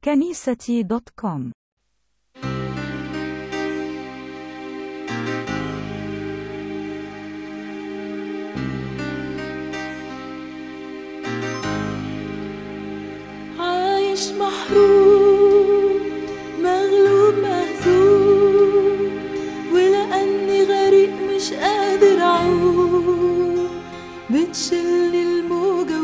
كنيستي دوت كوم عايش محروم مغلوب مهزوم ولأني غريق مش قادر أعوم بتشلني الموجة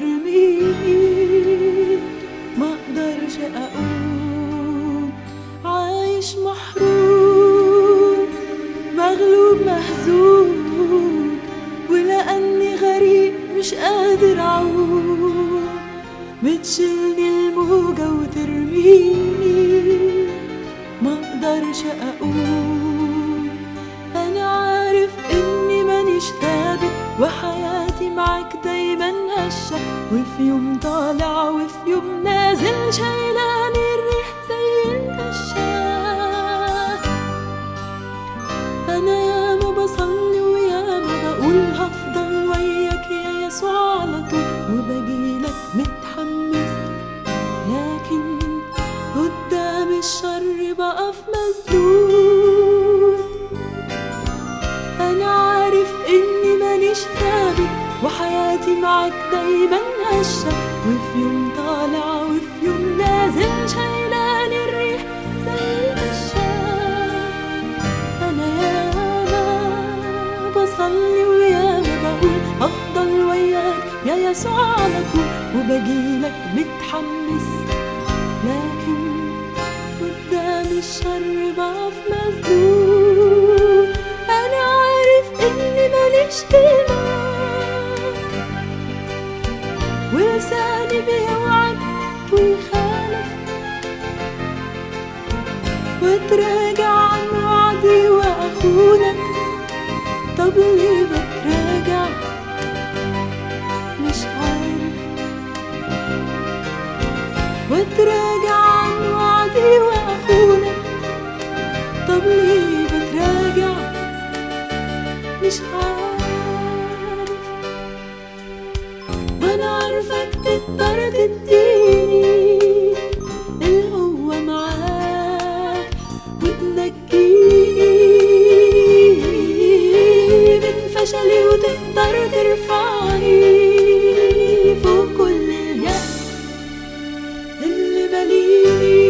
وترميني ما اقدرش اقوم عايش محروم مغلوب مهزوم ولاني غريق مش قادر اعوم بتشيلني الموجة وترميني ما اقدرش اقوم انا عارف اني مانيش ثابت وحياتي معاك دايما هشة وفي يوم طالع وفي يوم نازل شايلاني الريح زي القشة انا ياما بصلي وياما بقول هفضل وياك يا يسوع على طول وبجيلك متحمس لكن قدام الشر بقف مسدود انا عارف اني مانيش ثابت وحياتي معاك دايما هشة وفي يوم طالع وفي يوم نازل شايلاني الريح زي القشة انا ياما بصلي وياما بقول افضل وياك يا يسوع على طول وبجيلك متحمس لكن قدام الشر بقف مسدود انا عارف اني ماليش قيمة ولساني بيوعد ويخالف وتراجع عن وعدي واخونك طب ليه بتراجع مش عارف وتراجع عن وعدي واخونك طب ليه بتراجع مش عارف وانا عارفك تقدر تديني القوة معاك وتنجيني من فشلي وتقدر ترفعني فوق كل اليأس اللي ماليني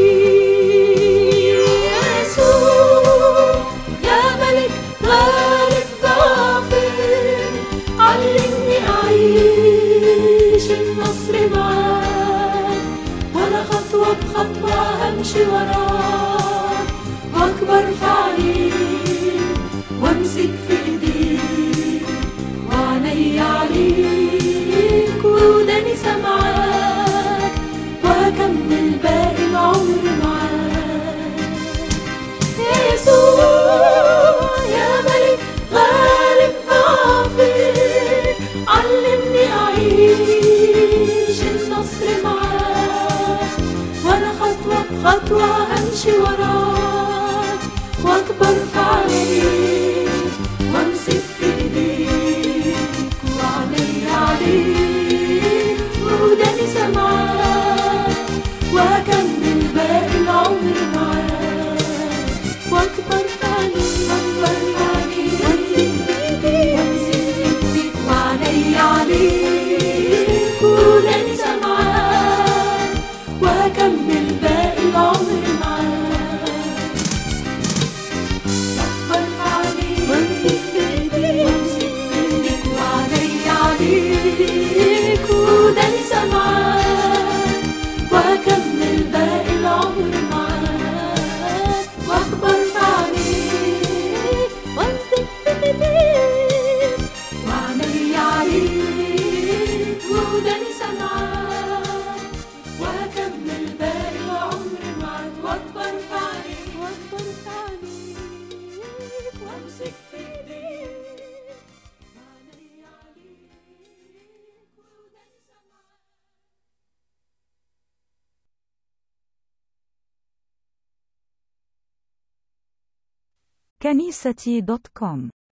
يسوع يا ملك غالب ظافر علمني أعيش النصر معاك ولا خطوة بخطوة همشي وراك وأكبر في عليك وأمسك في إيديك وعيني عليك وداني سامعاك وهكمل باقي العمر معاك يا يسوع يا ملك غالب ظافر علمني أعيش النصر معاك وأنا خطوة بخطوة همشي وراك وأكبر في عليك وأمسك في إيديك وعلي عليك وداني سامعاك وأكمل باقي العمر معاك وأكبر في عليك وأكبر في عليك وأمسك في إيديك وأمسك في إيديك وعلي عليك وداني سامعاك وأكمل باقي العمر معاك أكبر في عليك وأمسك في إيديك وأمسك في إيديك وعلي عليك وداني سامعاك وأكمل باقي العمر معاك وأكبر في عليك وأمسك في إيديك وعلي عليك وداني سامعاك وأكمل باقي العمر معاك وأكبر في عليك وأكبر في عليك وأمسك في إيديك وعلي عليك وداني سامعاك كنيستي دوت كوم